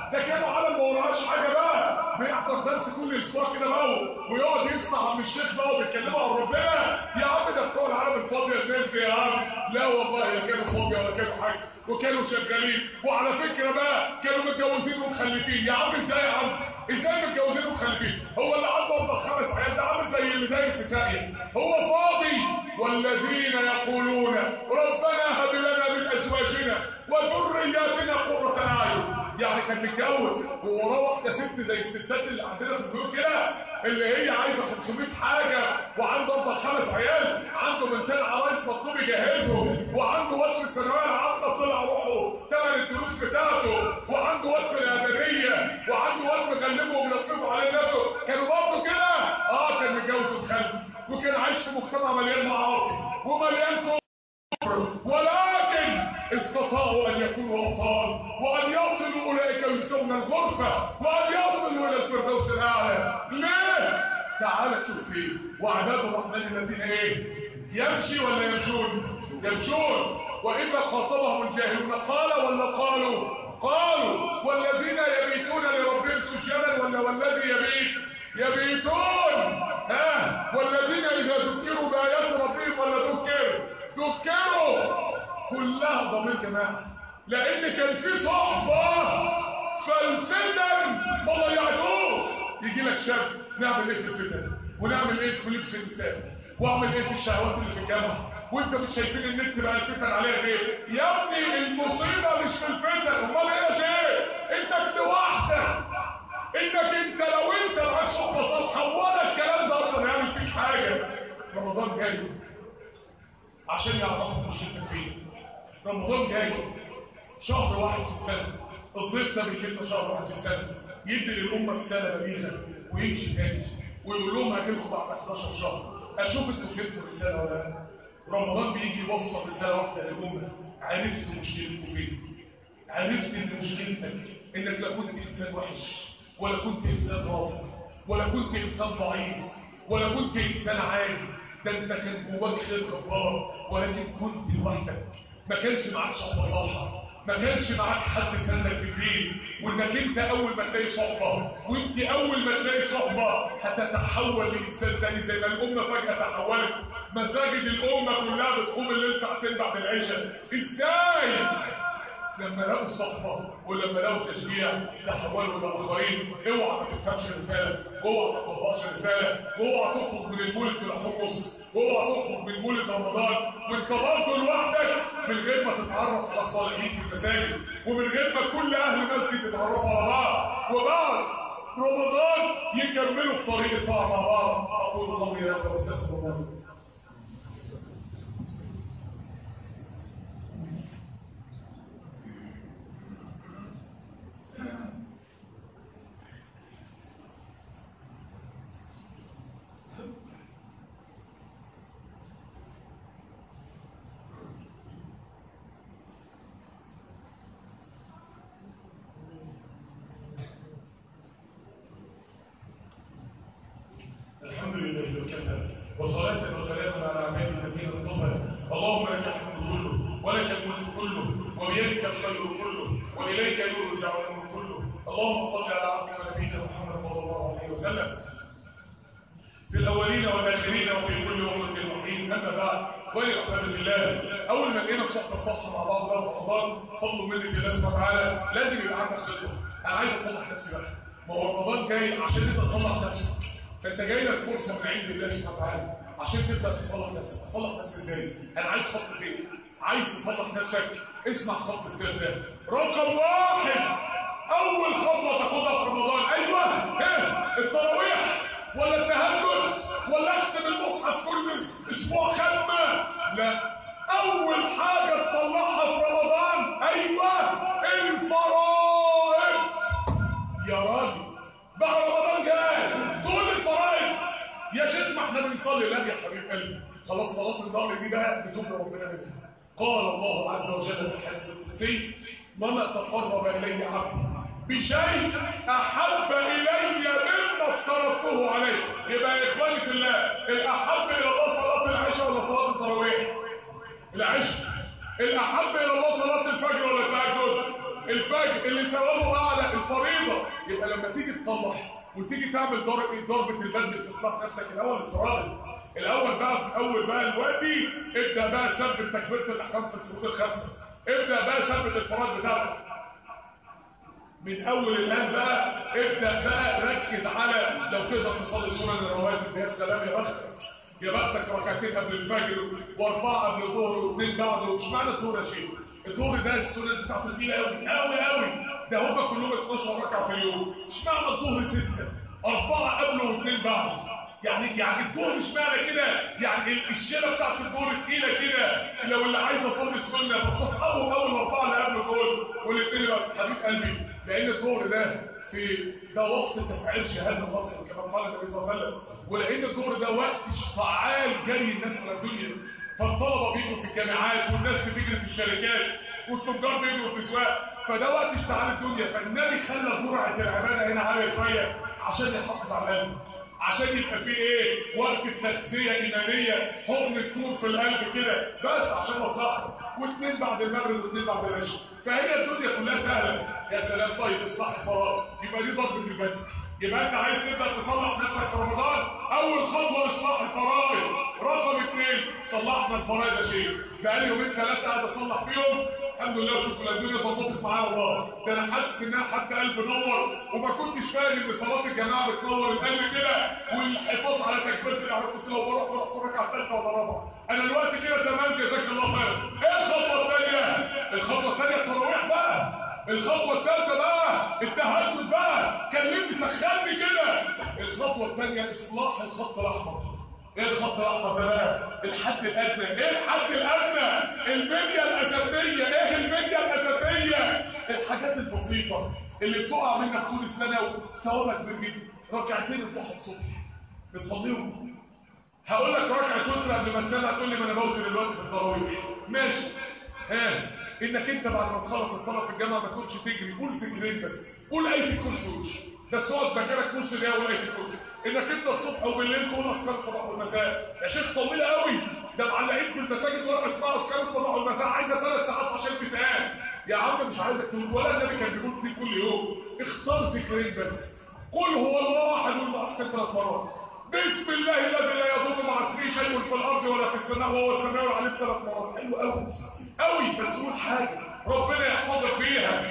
Speaker 2: ده كانوا عالم ما وراهاش حاجه بقى بيحضر درس كل اسبوع كده بقى ويقعد يسمع عم الشيخ بقى وبيتكلموا عن ربنا يا عم ده بتوع العالم الفاضيه الناس دي يا عم لا والله لا كانوا فاضيه ولا كانوا حاجه وكانوا شغالين وعلى فكره بقى كانوا متجوزين ومخلفين يا عم ازاي يا عم ازاي متجوزين ومخلفين هو اللي عنده اربع خمس عيال ده عامل زي اللي داير في ساقيه هو فاضي والذين يقولون ربنا هب لنا من ازواجنا وذرياتنا قرة اعين يعني كان متجوز ووراه واحده ست زي الستات اللي عندنا في البيوت كده اللي هي عايزه 500 حاجه وعنده اربع خمس عيال عنده بنتين عرايس مطلوب يجهزهم وعنده واتش الثانويه العامه طلع روحه ثمن الدروس بتاعته وعنده واتش الاعداديه وعنده واد مغلبه وملففه عليه نفسه كانوا برضه كده اه كان متجوز ومخلف وكان عايش في مجتمع مليان معاصي ومليان كفر ولكن استطاعوا ان يكونوا ابطال وان يصلوا اولئك يسمون الغرفه وان يصلوا الى الفردوس الاعلى ليه تعال شوف فيه وعباد الرحمن الذين ايه يمشي ولا يمشون يمشون واذا خاطبهم الجاهلون قال ولا قالوا قالوا والذين يبيتون لربهم سجدا ولا والذي يبيت يبيتون ها والذين اذا ذكروا بايات ربهم ولا ذكروا ذكروا كلها ضمير جماعه لان كان في صحبه فالفتن ما ضيعتوش يجي لك شاب نعمل ايه في الفتن ونعمل ايه في لبس النساء واعمل ايه في الشهوات اللي في الجامعه وانت مش شايفين النت بقى الفتن عليها ايه يا ابني المصيبه مش في الفتن امال ايه يا شيخ انت في واحده انك انت لو انت معاك صحبه صالحه ولا الكلام ده اصلا يعمل فيك حاجه رمضان جاي عشان يعرفوا مشكلتك فين رمضان جاي شهر واحد في السنه الضيف ده بيجي شهر واحد في السنه يدي للامه رساله بليغه ويمشي تاني ويقول لهم هجيلكم بعد 11 شهر اشوف انتوا فهمتوا الرساله ولا لا رمضان بيجي يوصل رساله واحده للامه عرفت مشكلتكم فين عرفت ان مشكلتك انك لا كنت انسان وحش ولا كنت انسان رافض ولا كنت انسان ضعيف ولا كنت انسان عادي ده انت كان جواك خير جبار ولكن كنت لوحدك ما كانش معاك صحبه صالحه ما كانش معاك حد سندك في الدين وانك انت اول ما تلاقي صحبه وانت اول ما تلاقي صحبه هتتحول لانسان تاني زي ما الامه فجاه تحولت مساجد الامه كلها بتقوم الليل ساعتين بعد العشاء ازاي لما لقوا صحبة ولما لقوا تشجيع تحولوا لآخرين اوعى ما تفهمش رسالة اوعى ما تطبقش رسالة اوعى تخرج من المولد بلا حمص اوعى تخرج من مولد رمضان وانت برضه لوحدك من غير ما تتعرف على الصالحين في المساجد ومن غير ما كل اهل مسجد يتعرفوا على بعض وبعد رمضان يكملوا في طريق الطاعة مع بعض اقول قولي هذا واستغفر الله الحمد لله وكفى وصلاة وسلاما على عباده الذين اصطفى اللهم لك الحمد كله ولك الملك كله وبيدك الخير كله واليك يرجع الامر كله اللهم صل على عبدك ونبينا محمد صلى الله عليه وسلم في الاولين والاخرين وفي كل وقت وحين اما بعد ويا احباب الله اول ما لقينا الصحبه الصح مع بعض بقى في رمضان فضل منك الله سبحانه وتعالى لازم يبقى عندك خطه انا عايز اصلح نفسي بقى ما هو رمضان جاي عشان انت تصلح نفسك فانت جاي لك فرصه من عند الله سبحانه وتعالى عشان تبدا تصلح نفسك تصلح نفسك ازاي انا عايز خط سير عايز تصلح نفسك اسمع خط السير ده رقم واحد اول خطوه تاخدها في رمضان ايوه ها التراويح ولا التهجد ولا اختم المصحف كل اسبوع ختمه لا اول حاجه تصلحها في رمضان ايوه الفرائض يا راجل بقى رمضان جاي طول الفرائض يا شيخ ما احنا بنصلي لا يا حبيب قلبي خلاص صلاه الظهر دي بقى بتوب ربنا منها قال الله عز وجل في الحديث القدسي وما تقرب الي عبدي بشيء احب الي مما افترضته عليه يبقى يا اخواني في الله الاحب الى الله صلاه العشاء ولا صلاه التراويح العشاء الاحب الى الله صلاه الفجر ولا التهجد الفجر اللي ثوابه اعلى الفريضه يبقى لما تيجي تصلح وتيجي تعمل ضرب ضربه البدن في اصلاح نفسك الاول الفرائض الاول بقى في اول بقى الوادي ابدا بقى ثبت تكبيره الاحكام في الشروط الخمسه ابدا بقى ثبت الفرائض بتاعتك من اول الان بقى ابدا بقى ركز على لو تقدر تصلي سنن الرواتب يا سلام يا بختك يا بختك ركعتين قبل الفجر واربعه قبل الظهر واثنين بعده مش معنى الظهر يا شيخ الظهر ده السنن بتاعته تقيله قوي قوي قوي ده هم كلهم 12 ركعه في اليوم مش معنى الظهر سته اربعه قبله واثنين بعده يعني يعني الظهر مش معنى كده يعني الشيله بتاعت الظهر تقيله كده لو اللي عايز اصلي السنه فاستصحابهم اول اربعه اللي قبل دول والاثنين بقى حبيب قلبي لان الظهر ده في ده وقت تفعيل شهاده فصل كما قال النبي صلى الله عليه وسلم ولان الظهر ده وقت فعال جري الناس على الدنيا فالطلبه بيجوا في الجامعات والناس بتجري في الشركات والتجار بيجروا في الاسواق فده وقت اشتعال الدنيا فالنبي خلى جرعه العباده هنا عاليه شويه عشان يحافظ على القلب عشان يبقى في ايه وقت التغذيه ايمانيه حضن تكون في القلب كده بس عشان مصلحه واثنين بعد المغرب واثنين بعد العشاء فهي الدنيا كلها سهله يا سلام طيب اصلاح الفراغ يبقى دي ضربه البدن يبقى انت عايز تبدا تصلح نفسك في رمضان اول خطوه اصلاح الفرائض رقم اثنين صلحنا الفرائض يا شيخ بقالي يومين ثلاثه قاعد اصلح فيهم الحمد لله وشكرا الدنيا ظبطت معايا والله ده انا حاسس ان انا حتى قلبي نور وما كنتش فاهم ان صلاه الجماعه بتنور القلب كده والحفاظ على تكبيره الاعراف كنت لو بروح بروح في الركعه الثالثه ولا الرابعه انا دلوقتي كده تمام جزاك الله خير ايه الخطوه الثانيه الخطوه الثانيه التراويح بقى الخطوه الثالثه بقى التهجد بقى كلمني سخني كده الخطوه الثانيه اصلاح الخط الاحمر ايه الخط الاحمر ده بقى الحد الادنى ايه الحد الادنى الميديا الاساسيه ايه الميديا الاساسيه الحاجات البسيطه اللي بتقع منك طول السنه وثوابها كبير جدا ركعتين الضحى الصبح بتصليهم هقول لك ركعه وتر قبل ما تنام هتقول لي ما انا بوتر دلوقتي في التراويح ماشي ها انك انت بعد ما تخلص الصلاه في الجامعه ما تكونش تجري قول ذكرين بس قول ايه الكرسي وش بس اقعد مكانك نص دقيقه ولا ايه الكرسي انك انت الصبح وبالليل تقول اذكار الصباح والمساء يا شيخ طويله قوي ده معلقين في المساجد ورا اسمها اذكار الصباح والمساء عايزه ثلاث ساعات عشان تتقال يا عم مش عايزك تقول ولا النبي كان بيقول فيه كل يوم اختار ذكرين بس قل هو الله احد والمعسكر ثلاث مرات بسم الله الذي لا يضر مع اسمه شيء في الارض ولا في السماء وهو السميع العليم ثلاث مرات حلو قوي قوي بس قول حاجه ربنا يحفظك بيها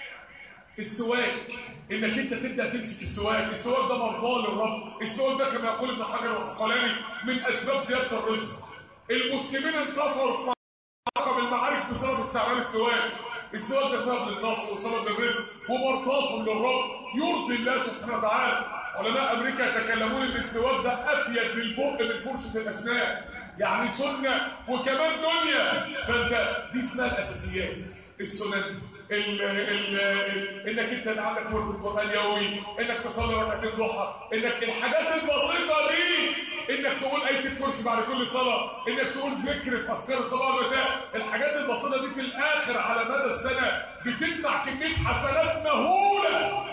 Speaker 2: السواك انك انت تبدا تمسك السواك السواك ده مرضاه للرب السواك ده كما يقول ابن حجر العسقلاني من اسباب زياده الرزق المسلمين انتصروا في عقب المعارك بسبب استعمال السواك السواك ده سبب للنصر وسبب للرزق ومرضاه للرب يرضي الله سبحانه وتعالى علماء امريكا يتكلمون ان السواك ده افيد للبق من فرشه الاسنان يعني سنه وكمان دنيا فانت دي اسمها الاساسيات السنن ال ال ال انك انت اللي عندك ورد القران يومي انك تصلي ركعتين ضحى انك الحاجات البسيطه دي انك تقول ايه الكرسي بعد كل صلاه انك تقول ذكر في اذكار الصباح والمساء الحاجات البسيطه دي في الاخر على مدى السنه بتجمع كميه حسنات مهوله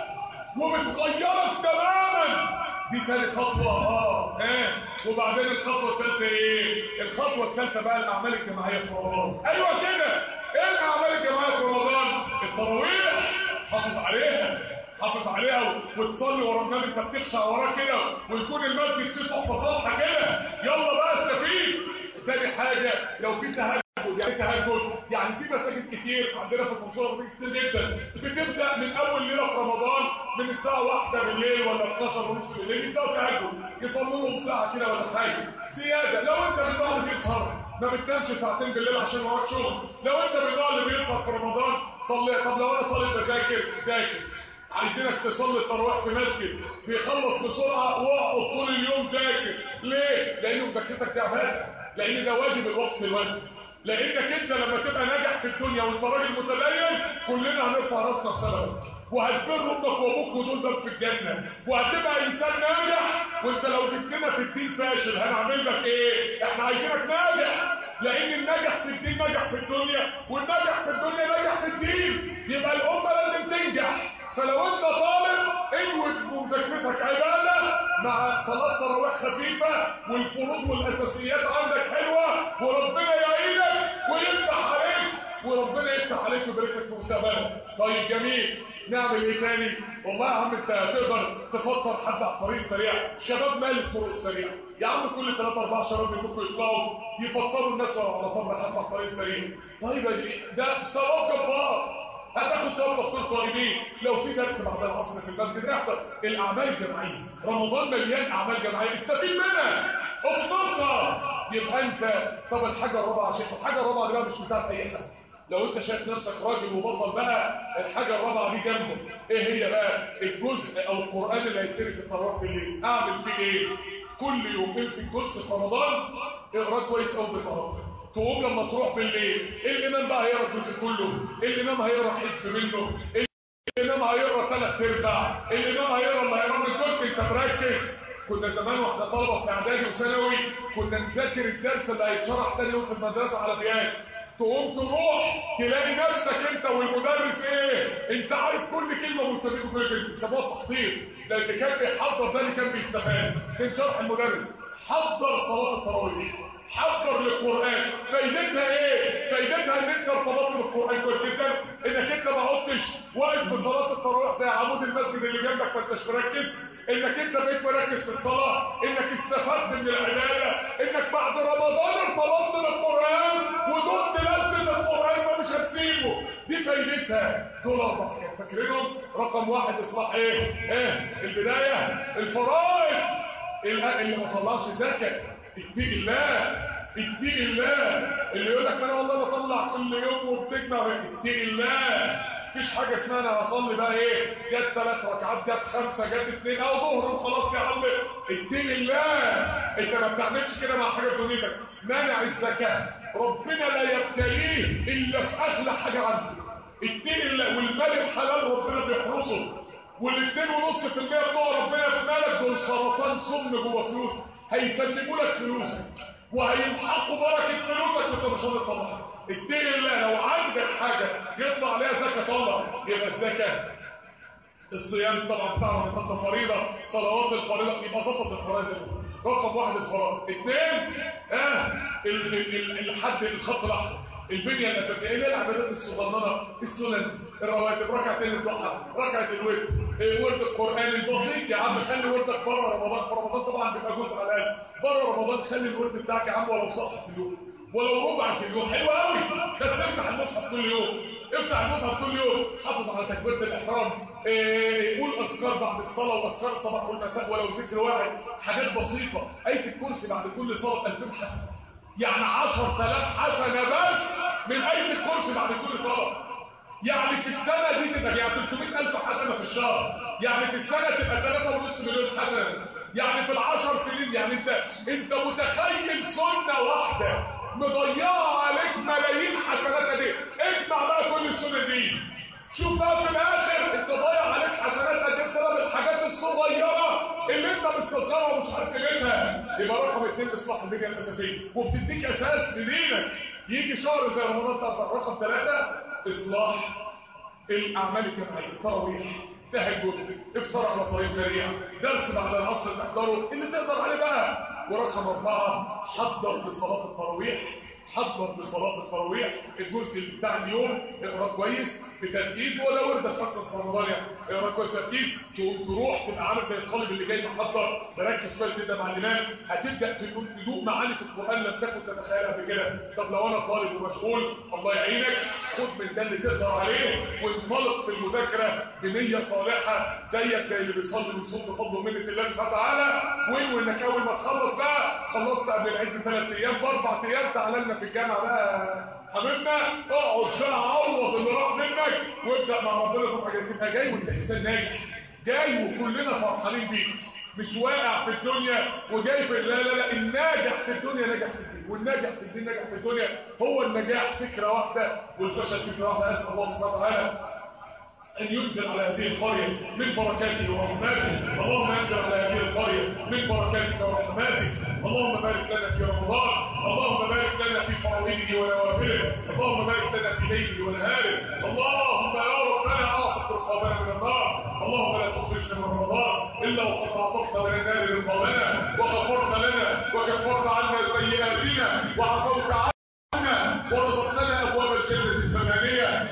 Speaker 2: وبتغيرك تماما دي تاني خطوة اه اه وبعدين الخطوة الثالثة ايه الخطوة الثالثة بقى الاعمال الجماعية في رمضان ايوه كده ايه الاعمال الجماعية في رمضان التراويح حافظ عليها حافظ عليها وتصلي ورا النبي انت بتخشع وراه كده ويكون المسجد فيه صحبة صالحة كده يلا بقى استفيد تاني حاجة لو في تهجد يعني تهجد يعني في مساجد كتير عندنا في المنصورة كتير جدا بتبدأ من أول ليلة في رمضان من الساعة واحدة بالليل ولا 12 ونص بالليل يبدأوا تهجد يصلوا لهم ساعة كده ولا حاجة زيادة لو أنت من النوع اللي بيسهر ما بتنامش ساعتين بالليل عشان وراك شغل لو أنت من النوع اللي بيسهر في رمضان صلي طب لو أنا صليت بذاكر ذاكر عايزينك تصلي التراويح في مسجد بيخلص بسرعه واقعد طول اليوم ذاكر ليه لانه مذاكرتك دي عباده لان ده واجب الوقت الوقت لانك انت لما تبقى ناجح في الدنيا وانت راجل متدين كلنا هنرفع راسنا بسببك وهتبر امك وابوك ودول باب في الجنه وهتبقى انسان ناجح وانت لو جبت لنا في الدين فاشل هنعمل لك ايه احنا عايزينك ناجح لان الناجح في الدين ناجح في الدنيا والناجح في الدنيا ناجح في الدين يبقى الامه لازم تنجح فلو انت طالب انوي بمذاكرتك عباده مع صلاه تراويح خفيفه والفروض والاساسيات عندك حلوه وربنا يعينك ويفتح عليك وربنا يفتح عليك ويبارك لك في مستقبلك طيب جميل نعمل ايه تاني والله يا عم انت تقدر تفكر حد على الطريق السريع شباب مال الطرق السريعه يا عم كل 3 4 شباب بيمكن يطلعوا يفكروا الناس على فضل حد على الطريق السريع طيب يا جي ده ثواب جبار هتاخد ثواب تكون صائمين لو في درس بعد العصر في المسجد احضر الاعمال الجماعيه رمضان مليان اعمال جماعيه استفيد منها اختصر يبقى انت طب الحاجه الرابعه يا شيخ الحاجه الرابعه دي بقى مش بتاعت اي حد لو انت شايف نفسك راجل وبطل بقى الحاجه الرابعه دي جنبه ايه هي بقى الجزء او القران اللي هيتقري في التراويح بالليل اعمل فيه ايه كل يوم امسك جزء في رمضان اقراه كويس قوي بالنهار تقوم لما تروح بالليل الامام بقى هيقرا الجزء كله الامام هيقرا حزب منه الامام هيقرا ثلاث ارباع الامام هيقرا اللي هيقرا من الجزء انت مركز كنا زمان واحنا طلبه في اعدادي وثانوي كنا نذاكر الدرس اللي هيتشرح تاني يوم في المدرسه على ديان تقوم تروح تلاقي نفسك انت والمدرس ايه انت عارف كل كلمه مستفيد كل كلمه سموها تحضير لان كان بيحضر ده اللي كان بيستفاد من شرح المدرس حضر صلاه التراويح حضر للقران فايدتها ايه فايدتها ان انت ارتبطت بالقران كويس جدا انك انت ما عدتش واقف في صلاه التراويح زي عمود المسجد اللي جنبك ما انتش مركز انك انت بقيت مركز في الصلاه انك استفدت من العباده انك بعد رمضان ارتبطت بالقران ودقت لذه القران فمش هتسيبه دي فايدتها دول اربع حاجات فاكرينهم رقم واحد اصلاح ايه ايه البدايه الفرائض اللي ما طلعش زكاه اتقي الله اتقي الله اللي يقول لك انا والله بطلع كل يوم وبتجمع اتقي الله مفيش حاجه اسمها انا هصلي بقى ايه جت ثلاث ركعات جت خمسه جت اثنين او ظهر وخلاص يا عم اتقي الله انت ما بتعملش كده مع حاجه في دنيتك مانع الزكاه ربنا لا يبتليه الا في اغلى حاجه عنده اتقي الله والمال الحلال ربنا بيحرسه والاثنين ونص في المية بتوع ربنا في مالك دول سرطان سم جوه فلوسك هيسلموا لك فلوسك وهيمحقوا بركه فلوسك وانت مش هتطلعها اتقي الله لو عندك حاجه يطلع عليها زكاه طلع يبقى الزكاه الصيام طبعا بتاع رمضان فريضه صلوات الفريضه يبقى ظبط الفرائض رقم واحد الفرائض اثنين اه ال ال الحد الخط الاحمر البنيه الاساسيه اللي هي العبادات الصغننه السنن الرواتب ركعتين الضحى ركعه الوتر ورد القران البسيط يا عم خلي وردك بره رمضان في رمضان طبعا بيبقى جزء على الاقل بره رمضان خلي الورد بتاعك يا عم ولو صفحه في اليوم ولو ربع في اليوم حلو قوي بس افتح المصحف كل يوم افتح المصحف كل يوم حافظ على تكبيره الاحرام إيه قول اذكار بعد الصلاه واذكار الصباح والمساء ولو ذكر واحد حاجات بسيطه ايه الكرسي بعد كل صلاه 2000 حسنه يعني 10000 حسنه بس من ايه الكرسي بعد كل صلاه يعني في السنه دي تبقى يعني 300000 حسنه في الشهر يعني في السنه تبقى 3.5 مليون حسنه يعني في العشر سنين يعني انت انت متخيل سنه واحده مضيعه عليك ملايين حسنات دي اجمع بقى كل السنن دي شوف بقى في الاخر انت ضايع عليك حسنات قد ايه بسبب الحاجات الصغيره اللي انت بتكسرها ومش عارف تجيبها يبقى رقم اثنين اصلاح البنيه الاساسيه وبتديك اساس لدينك يجي شهر زي رمضان تبقى رقم ثلاثه اصلاح الاعمال الجماعيه التراويح تهجد افطر على طريق سريع درس بعد العصر تحضره اللي تقدر عليه بقى ورقم اربعه حضر لصلاه التراويح حضر لصلاه التراويح الجزء بتاع اليوم اقرا كويس بتركيز ولا ورده خاصه في رمضان يعني اقرا كويس تركيز تقوم تروح تبقى عارف زي الطالب اللي جاي محضر مركز كويس جدا مع الامام هتبدا تقوم تدوق معاني في القران لم تكن تتخيلها قبل كده طب لو انا طالب ومشغول الله يعينك خد من ده اللي تقدر عليه وانطلق في المذاكره بنيه صالحه زيك زي اللي بيصلي ويصوم بفضل ومنه الله سبحانه وتعالى وانوي انك اول ما تخلص بقى خلصت قبل العيد بثلاث ايام باربع ايام تعالى لنا في الجامعه بقى حبيبنا اقعد بقى عوض اللي راح منك وابدا مع ربنا سبحانه وتعالى تبقى جاي وانت انسان ناجح جاي وكلنا فرحانين بيك مش واقع في الدنيا وجاي في لا لا لا الناجح في الدنيا ناجح في الدين والناجح في الدين ناجح في الدنيا هو النجاح فكره واحده والفشل فكره واحده اسال الله سبحانه وتعالى أن ينزل على هذه القرية من بركاته ورحماته اللهم أنزل على هذه القرية من بركاتك ورحماتك اللهم بارك لنا في رمضان اللهم بارك لنا في فراويله ونوافله اللهم بارك لنا في ليله ونهاره اللهم يا ربنا أعطك رقابنا من النار اللهم لا تخرجنا من رمضان إلا وقد أعطتنا من النار رقابنا وغفرت لنا وكفرت عنا سيئاتنا وعفوت عنا ورزقتنا أبواب الجنة الثمانية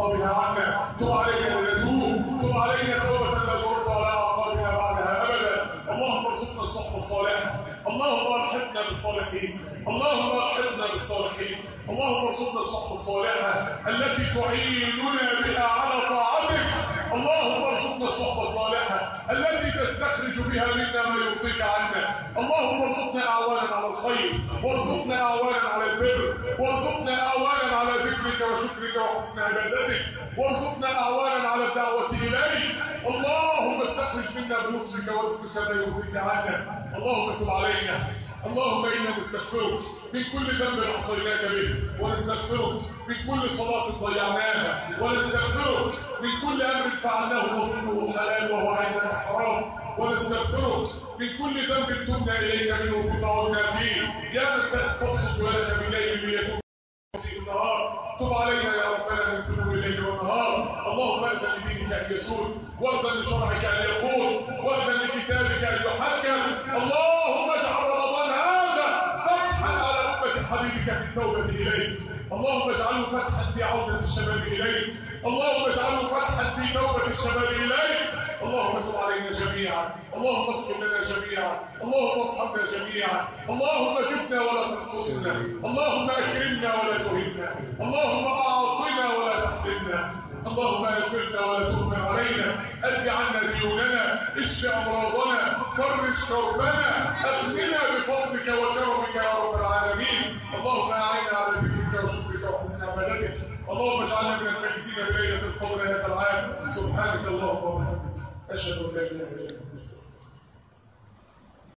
Speaker 2: وعقابها عنا تب علينا ونتوب تب علينا توبة لا ترد على عقابنا بعدها أبدا اللهم ارزقنا الصحبة الصالحة اللهم الحقنا بالصالحين اللهم الحقنا بالصالحين اللهم ارزقنا الصحبة الصالحة التي تعيننا بها على طاعتك اللهم ارزقنا الصحبة الصالحة التي تستخرج بها منا ما يرضيك عنا اللهم ارزقنا اعوانا على الخير وارزقنا اعوانا على البر وارزقنا اعوانا على ذكرك وشكرك وحسن عبادتك وارزقنا اعوانا على الدعوة اليك اللهم استخرج منا بلطفك ورزقك ما يرضيك عنا اللهم تب علينا اللهم انا نستغفرك من كل ذنب عصيناك به ونستغفرك من كل صلاة ضيعناها ونستغفرك من كل امر فعلناه وظنه حلال وهو عندك حرام ونستغفرك من كل ذنب تبنا اليك منه فطعنا فيه يا من تقصد ولك بالليل ليتوب النهار تب علينا يا ربنا من ذنوب الليل والنهار اللهم اذن لدينك ان يسود واذن لشرعك ان يقول واذن لكتابك ان يحكم اللهم اجعل رمضان هذا فتحا على امه حبيبك في التوبه اليك اللهم اجعله فتحا في عوده الشباب اليك اللهم اجعله فتحا في توبه الشباب اليك اللهم تب علينا جميعا اللهم اغفر لنا جميعا اللهم ارحمنا جميعا اللهم زدنا ولا تنقصنا اللهم اكرمنا ولا تهنا اللهم اعطنا ولا تحرمنا اللهم اغفرنا ولا تغفر علينا ادي عنا ديوننا اشف امراضنا فرج كربنا اغننا بفضلك وكرمك يا رب العالمين اللهم اعنا على ذكرك وشكرك وحسن عبادتك اللهم اجعلنا من الفائزين بليله القدر هذا العام سبحانك اللهم وبحمدك اشهد ان لا اله الا انت